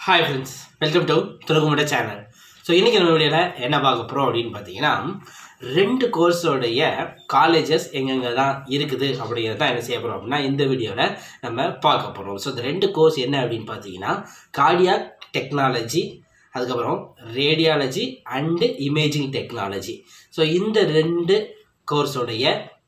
hi friends welcome to துணுக்குமுட்ட channel so இன்றைக்கி நம்ம வீடியோவில் என்ன பார்க்க போகிறோம் அப்படின்னு பார்த்தீங்கன்னா ரெண்டு கோர்ஸோடைய காலேஜஸ் எங்கெங்கே தான் இருக்குது அப்படிங்கிறத என்ன செய்ய போகிறோம் அப்படின்னா இந்த வீடியோவில் நம்ம பார்க்க போகிறோம் ஸோ இந்த ரெண்டு கோர்ஸ் என்ன அப்படின்னு பார்த்தீங்கன்னா கார்டியாக் டெக்னாலஜி அதுக்கப்புறம் radiology and imaging technology so இந்த ரெண்டு கோர்ஸோடைய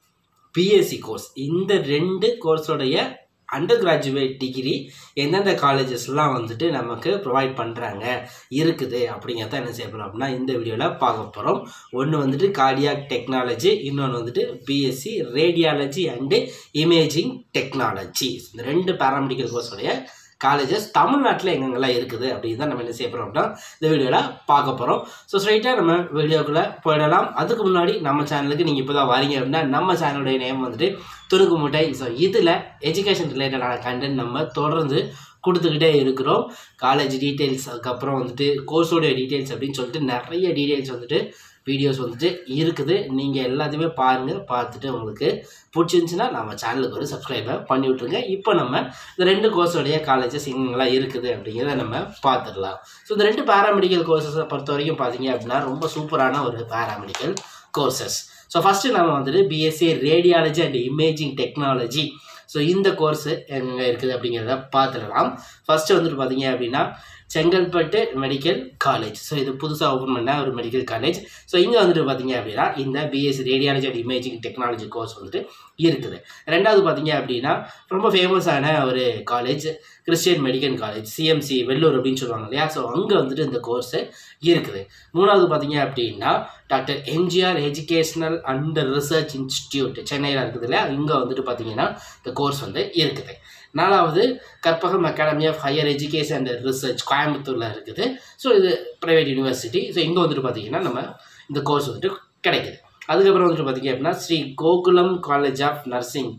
பிஎஸ்சி கோர்ஸ் இந்த ரெண்டு கோர்ஸோடைய அண்டர் கிராஜுவேட் டிகிரி எந்தெந்த காலேஜஸ்லாம் வந்துட்டு நமக்கு ப்ரொவைட் பண்ணுறாங்க இருக்குது அப்படிங்கிறத என்ன செய்ய போகிறோம் அப்படின்னா இந்த வீடியோவில் பார்க்க போகிறோம் ஒன்று வந்துட்டு கார்டியாக் டெக்னாலஜி இன்னொன்று வந்துட்டு BSc radiology and imaging technology இந்த ரெண்டு பேராமெடிக்கல் கோர்ஸோடைய காலேஜஸ் தமிழ்நாட்டில் எங்கெங்கெல்லாம் இருக்குது அப்படின்னு தான் நம்ம என்ன செய்ய போகிறோம் அப்படின்னா இந்த வீடியோவில் பார்க்க போகிறோம் ஸோ ஸ்ட்ரைட்டாக நம்ம வீடியோக்குள்ளே போயிடலாம் அதுக்கு முன்னாடி நம்ம சேனலுக்கு நீங்கள் இப்போ தான் வரீங்க அப்படின்னா நம்ம சேனலுடைய நேம் வந்துட்டு துணுக்கு முட்டை ஸோ இதில் எஜுகேஷன் ரிலேட்டடான கண்டென்ட் நம்ம தொடர்ந்து கொடுத்துக்கிட்டே இருக்கிறோம் காலேஜ் டீட்டெயில்ஸ் அதுக்கப்புறம் வந்துட்டு கோர்ஸோடைய டீட்டெயில்ஸ் அப்படின்னு சொல்லிட்டு நிறைய டீட்டெயில்ஸ் வந்துட்டு வீடியோஸ் வந்துட்டு இருக்குது நீங்கள் எல்லாத்தையுமே பாருங்கள் பார்த்துட்டு உங்களுக்கு பிடிச்சிருந்துச்சின்னா நம்ம சேனலுக்கு ஒரு சப்ஸ்கிரைபை பண்ணி விட்ருங்க இப்போ நம்ம இந்த ரெண்டு கோர்ஸோடைய காலேஜஸ் எங்கெங்கெல்லாம் இருக்குது அப்படிங்கிறத நம்ம பார்த்துடலாம் ஸோ இந்த ரெண்டு பேராமெடிக்கல் கோர்சஸை பொறுத்த வரைக்கும் பார்த்தீங்க அப்படின்னா ரொம்ப சூப்பரான ஒரு பேராமெடிக்கல் கோர்சஸ் ஸோ ஃபஸ்ட்டு நம்ம வந்துட்டு BSc radiology and imaging technology so இந்த கோர்ஸு எங்கே இருக்குது அப்படிங்கிறத பார்த்துடலாம் ஃபஸ்ட்டு வந்துட்டு பார்த்தீங்க அப்படின்னா செங்கல்பட்டு மெடிக்கல் காலேஜ் ஸோ இது புதுசாக ஓப்பன் பண்ண ஒரு மெடிக்கல் காலேஜ் ஸோ இங்கே வந்துட்டு பார்த்தீங்க அப்படின்னா இந்த BSc radiology and imaging technology course வந்துட்டு இருக்குது ரெண்டாவது பார்த்தீங்க அப்படின்னா ரொம்ப ஃபேமஸான ஒரு college Christian medical college CMC Vellore அப்படின்னு சொல்லுவாங்க இல்லையா ஸோ அங்கே வந்துட்டு இந்த கோர்ஸு இருக்குது மூணாவது பார்த்தீங்க அப்படின்னா doctor MGR educational and research institute சென்னையில் இருக்குது இல்லையா இங்கே வந்துட்டு பார்த்தீங்கன்னா இந்த கோர்ஸ் வந்து இருக்குது நாலாவது Karpagam academy of higher education and research கோயம்புத்தூரில் இருக்குது ஸோ இது ப்ரைவேட் யூனிவர்சிட்டி ஸோ இங்கே வந்துட்டு பார்த்தீங்கன்னா நம்ம இந்த கோர்ஸ் வந்துட்டு கிடைக்குது அதுக்கப்புறம் வந்துட்டு பார்த்தீங்க அப்படின்னா Sri Gokulam college of nursing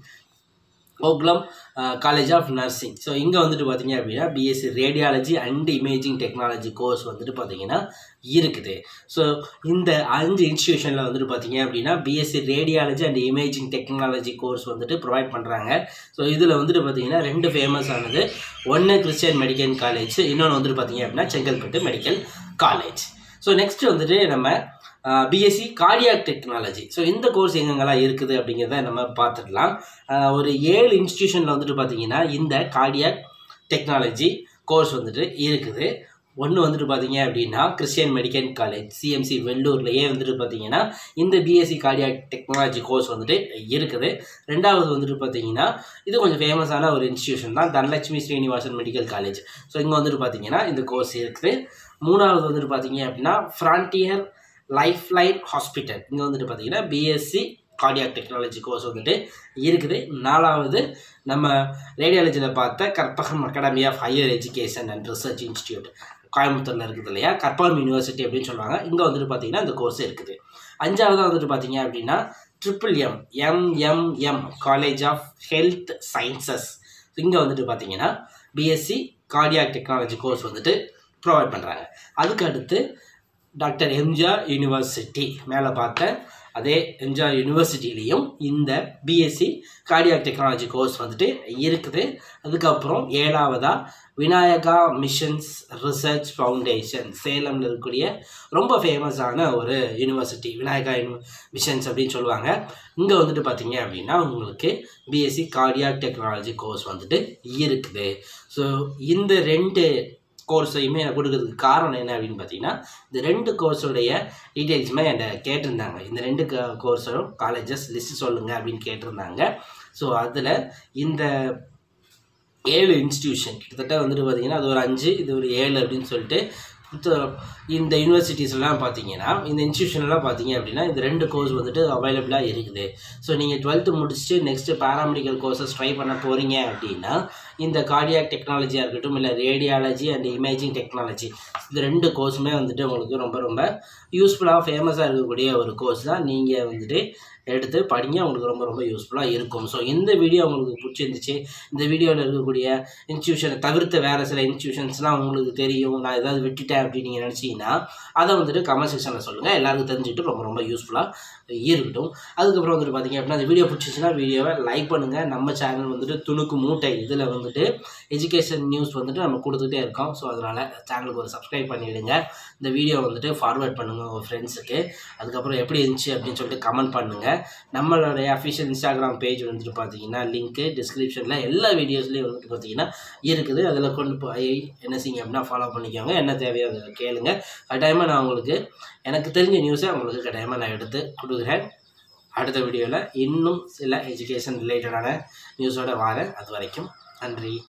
Gokulam college of nursing so இங்கே வந்துட்டு பார்த்தீங்க அப்படின்னா BSc radiology and imaging technology course வந்துட்டு பார்த்தீங்கன்னா இருக்குது ஸோ இந்த அஞ்சு இன்ஸ்டியூஷனில் வந்துட்டு பார்த்தீங்க அப்படின்னா BSc radiology and imaging technology course வந்துட்டு ப்ரொவைட் பண்ணுறாங்க ஸோ இதில் வந்துட்டு பார்த்தீங்கன்னா ரெண்டு ஃபேமஸ் ஆனது ஒன்று கிறிஸ்டியன் மெடிக்கல் காலேஜ் இன்னொன்று வந்துட்டு பார்த்தீங்க அப்படின்னா Chengalpattu medical college so next வந்துட்டு நம்ம பிஎஸ்சி கார்டியாக் டெக்னாலஜி ஸோ இந்த கோர்ஸ் எங்கெங்கெல்லாம் இருக்குது அப்படிங்கிறத நம்ம பார்த்துடலாம் ஒரு ஏழு இன்ஸ்டியூஷனில் வந்துட்டு பார்த்தீங்கன்னா இந்த கார்டியாக் டெக்னாலஜி கோர்ஸ் வந்துட்டு இருக்குது ஒன்று வந்துட்டு பார்த்தீங்க அப்படின்னா கிறிஸ்டியன் மெடிக்கல் காலேஜ் சிஎம்சி வெள்ளூர்லேயே வந்துட்டு பார்த்தீங்கன்னா இந்த பிஎஸ்சி கார்டியாக் டெக்னாலஜி கோர்ஸ் வந்துட்டு இருக்குது ரெண்டாவது வந்துட்டு பார்த்தீங்கன்னா இது கொஞ்சம் ஃபேமஸான ஒரு இன்ஸ்டியூஷன் தான் Dhanalakshmi Srinivasan medical college so இங்கே வந்துட்டு பார்த்தீங்கன்னா இந்த கோர்ஸ் இருக்குது மூணாவது வந்துட்டு பார்த்தீங்க அப்படின்னா ஃப்ரான்டியர் லைஃப் லைன் ஹாஸ்பிட்டல் இங்கே வந்துட்டு பார்த்தீங்கன்னா பிஎஸ்சி கார்டியாக் டெக்னாலஜி கோர்ஸ் வந்துட்டு இருக்குது நாலாவது நம்ம ரேடியாலஜியில் பார்த்த Karpagam academy of higher education and research institute கோயம்புத்தூரில் இருக்குது இல்லையா கற்பகம் யூனிவர்சிட்டி அப்படின்னு சொல்லுவாங்க இங்கே வந்துட்டு பார்த்தீங்கன்னா இந்த கோர்ஸ் இருக்குது அஞ்சாவதாக வந்துட்டு பார்த்தீங்க அப்படின்னா triple M MMM college of health sciences இங்கே வந்துட்டு பார்த்தீங்கன்னா பிஎஸ்சி கார்டியாக் டெக்னாலஜி கோர்ஸ் வந்துட்டு ப்ரொவைட் பண்ணுறாங்க அதுக்கு அடுத்து டாக்டர் எம்ஜிஆர் யூனிவர்சிட்டி மேலே பார்த்த அதே எம்ஜிஆர் யூனிவர்சிட்டிலையும் இந்த பிஎஸ்சி கார்டியாக் டெக்னாலஜி கோர்ஸ் வந்துட்டு இருக்குது அதுக்கப்புறம் ஏழாவதாக விநாயகா மிஷன்ஸ் ரிசர்ச் ஃபவுண்டேஷன் சேலமில் இருக்கக்கூடிய ரொம்ப ஃபேமஸான ஒரு யூனிவர்சிட்டி விநாயகா யூனி மிஷன்ஸ் அப்படின்னு சொல்லுவாங்க இங்கே வந்துட்டு பார்த்தீங்க அப்படின்னா உங்களுக்கு பிஎஸ்சி கார்டியாக் டெக்னாலஜி கோர்ஸ் வந்துட்டு இருக்குது ஸோ இந்த ரெண்டு கோர்ஸையுமே எனக்கு கொடுக்கறதுக்கு காரணம் என்ன அப்படின்னு பார்த்தீங்கன்னா இந்த ரெண்டு கோர்ஸோடைய டீட்டெயில்ஸுமே என்கிட்ட கேட்டிருந்தாங்க இந்த ரெண்டு கோர்ஸும் காலேஜஸ் லிஸ்ட்டு சொல்லுங்கள் அப்படின்னு கேட்டிருந்தாங்க ஸோ அதில் இந்த ஏழு இன்ஸ்டியூஷன் கிட்டத்தட்ட வந்துட்டு பார்த்தீங்கன்னா அது ஒரு அஞ்சு இது ஒரு ஏழு அப்படின்னு சொல்லிட்டு இந்த யூனிவர்சிட்டிஸ்லாம் பார்த்தீங்கன்னா இந்த இன்ஸ்டியூஷன்லாம் பார்த்தீங்க அப்படின்னா இந்த ரெண்டு கோர்ஸ் வந்துட்டு அவைலபிளாக இருக்குது ஸோ நீங்கள் டுவெல்த்து முடிச்சுட்டு நெக்ஸ்ட்டு பேராமெடிக்கல் கோர்சஸ் ட்ரை பண்ண போகிறீங்க அப்படின்னா இந்த கார்டியாக் டெக்னாலஜியாக இருக்கட்டும் இல்லை ரேடியாலஜி அண்ட் இமேஜிங் டெக்னாலஜி இந்த ரெண்டு கோர்ஸுமே வந்துட்டு உங்களுக்கு ரொம்ப ரொம்ப யூஸ்ஃபுல்லாக ஃபேமஸாக இருக்கக்கூடிய ஒரு கோர்ஸ் தான் நீங்கள் வந்துட்டு எடுத்து படிங்க உங்களுக்கு ரொம்ப ரொம்ப யூஸ்ஃபுல்லாக இருக்கும் ஸோ இந்த வீடியோ உங்களுக்கு பிடிச்சிருந்துச்சு இந்த வீடியோவில் இருக்கக்கூடிய இன்ஸ்டியூஷனை தவிர்த்த வேறு சில இன்ஸ்டியூஷன்ஸ்லாம் உங்களுக்கு தெரியும் நான் ஏதாவது விட்டுட்டேன் அப்படின்னு நீங்கள் நினச்சிங்கன்னா அதை வந்துட்டு கமெண்ட் செக்ஷனில் சொல்லுங்கள் எல்லாருக்கும் தெரிஞ்சுட்டு ரொம்ப ரொம்ப யூஸ்ஃபுல்லாக இருக்கட்டும் அதுக்கப்புறம் வந்துட்டு பார்த்தீங்க அப்படின்னா அந்த வீடியோ பிடிச்சிச்சுன்னா வீடியோவை லைக் பண்ணுங்கள் நம்ம சேனல் வந்துட்டு துணுக்கு மூட்டை இதில் வந்து வந்துட்டு எஜுகேஷன் நியூஸ் வந்துட்டு நம்ம கொடுத்துட்டே இருக்கோம் ஸோ அதனால் சேனலுக்கு ஒரு சப்ஸ்கிரைப் பண்ணிவிடுங்க இந்த வீடியோ வந்துட்டு ஃபார்வர்ட் பண்ணுங்கள் உங்கள் ஃப்ரெண்ட்ஸுக்கு அதுக்கப்புறம் எப்படி இருந்துச்சு அப்படின்னு சொல்லிட்டு கமெண்ட் பண்ணுங்கள் நம்மளுடைய அஃபிஷியல் இன்ஸ்டாகிராம் பேஜ் வந்துட்டு பார்த்தீங்கன்னா லிங்க்கு டிஸ்கிரிப்ஷனில் எல்லா வீடியோஸ்லேயும் வந்துட்டு பார்த்தீங்கன்னா இருக்குது அதில் கொண்டு போய் என்ன செய்யுங்க அப்படின்னா ஃபாலோ பண்ணிக்கோங்க என்ன தேவையோ அதை கேளுங்க கட்டாயமாக நான் உங்களுக்கு எனக்கு தெரிஞ்ச நியூஸை உங்களுக்கு கட்டாயமாக நான் எடுத்து கொடுக்குறேன் அடுத்த வீடியோவில் இன்னும் சில எஜுகேஷன் ரிலேட்டடான நியூஸோட வரேன் அது வரைக்கும் நன்றி